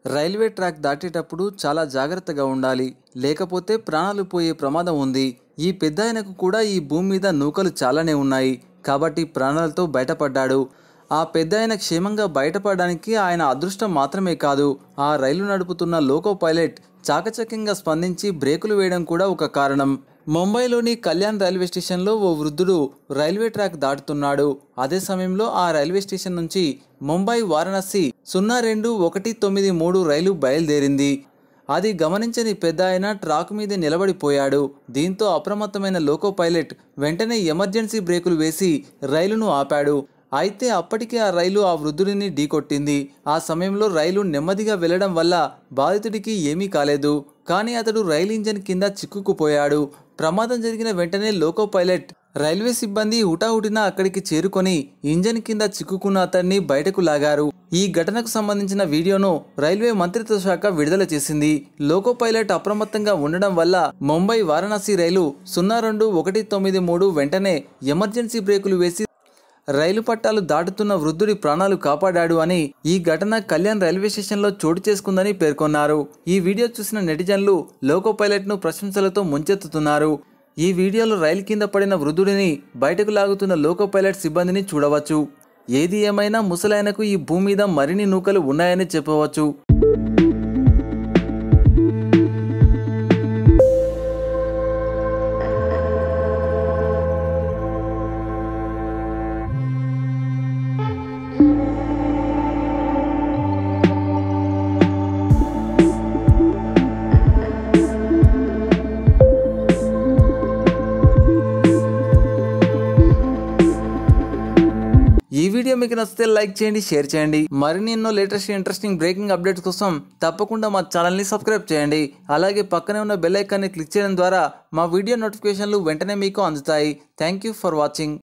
railway track దాటేటప్పుడు చాలా జాగ్రత్తగా ఉండాలి లేకపోతే ప్రాణాలు పోయే ప్రమాదం ఉంది ఈ పెద్ద ఆయనకు కూడా ఈ భూమి మీద నూకలు చాలానే ఉన్నాయి కాబట్టి ప్రాణాలతో బయటపడ్డాడు ఆ పెద్ద ఆయన క్షేమంగా బయటపడడానికి ఆయన అదృష్టం మాత్రమే కాదు ఆ రైలు నడుపుతున్న లోకో పైలట్ చాకచక్యంగా స్పందించి బ్రేకులు వేయడం కూడా ఒక కారణం ముంబైలోని కళ్యాణ్ రైల్వే స్టేషన్లో ఓ వృద్ధుడు రైల్వే ట్రాక్ దాటుతున్నాడు అదే సమయంలో ఆ రైల్వే స్టేషన్ నుంచి ముంబై వారణాసి సున్నా రెండు ఒకటి తొమ్మిది మూడు రైలు బయలుదేరింది అది గమనించని పెద్ద ఆయన ట్రాక్ మీద నిలబడిపోయాడు దీంతో అప్రమత్తమైన లోకో పైలట్ వెంటనే ఎమర్జెన్సీ బ్రేకులు వేసి రైలును ఆపాడు అయితే అప్పటికే ఆ రైలు ఆ వృద్ధుడిని ఢీకొట్టింది ఆ సమయంలో రైలు నెమ్మదిగా వెళ్లడం వల్ల బాధితుడికి ఏమీ కాలేదు కానీ అతడు రైలు ఇంజన్ కింద చిక్కుకుపోయాడు ప్రమాదం జరిగిన వెంటనే లోకో పైలట్ రైల్వే సిబ్బంది హుటాహుటిన అక్కడికి చేరుకొని ఇంజన్ కింద చిక్కుకున్న అతన్ని బయటకు లాగారు ఈ ఘటనకు సంబంధించిన వీడియోను రైల్వే మంత్రిత్వ శాఖ విడుదల చేసింది లోకో పైలట్ అప్రమత్తంగా ఉండడం వల్ల ముంబై వారణాసి రైలు సున్నా రెండు ఒకటి తొమ్మిది మూడు వెంటనే ఎమర్జెన్సీ బ్రేకులు వేసి రైలు పట్టాలు దాటుతున్న వృద్ధుడి ప్రాణాలు కాపాడాడు అని ఈ ఘటన కళ్యాణ్ రైల్వే స్టేషన్లో చోటు చేసుకుందని పేర్కొన్నారు ఈ వీడియో చూసిన నెటిజన్లు లోకో పైలట్ను ప్రశంసలతో ముంచెత్తుతున్నారు ఈ వీడియోలో రైలు కింద పడిన వృద్ధుడిని బయటకు లాగుతున్న లోకో పైలట్ సిబ్బందిని చూడవచ్చు ఏది ఏమైనా ముసలాయనకు ఈ భూమి మీద మరిన్ని నూకలు ఉన్నాయని చెప్పవచ్చు ఈ వీడియో మీకు నచ్చితే లైక్ చేయండి షేర్ చేయండి మరిన్ని ఎన్నో లేటెస్ట్ ఇంట్రెస్టింగ్ బ్రేకింగ్ అప్డేట్స్ కోసం తప్పకుండా మా ఛానల్ని సబ్స్క్రైబ్ చేయండి అలాగే పక్కనే ఉన్న బెల్ ఐకాన్ని క్లిక్ చేయడం ద్వారా మా వీడియో నోటిఫికేషన్లు వెంటనే మీకు అందుతాయి థ్యాంక్ యూ ఫర్ వాచింగ్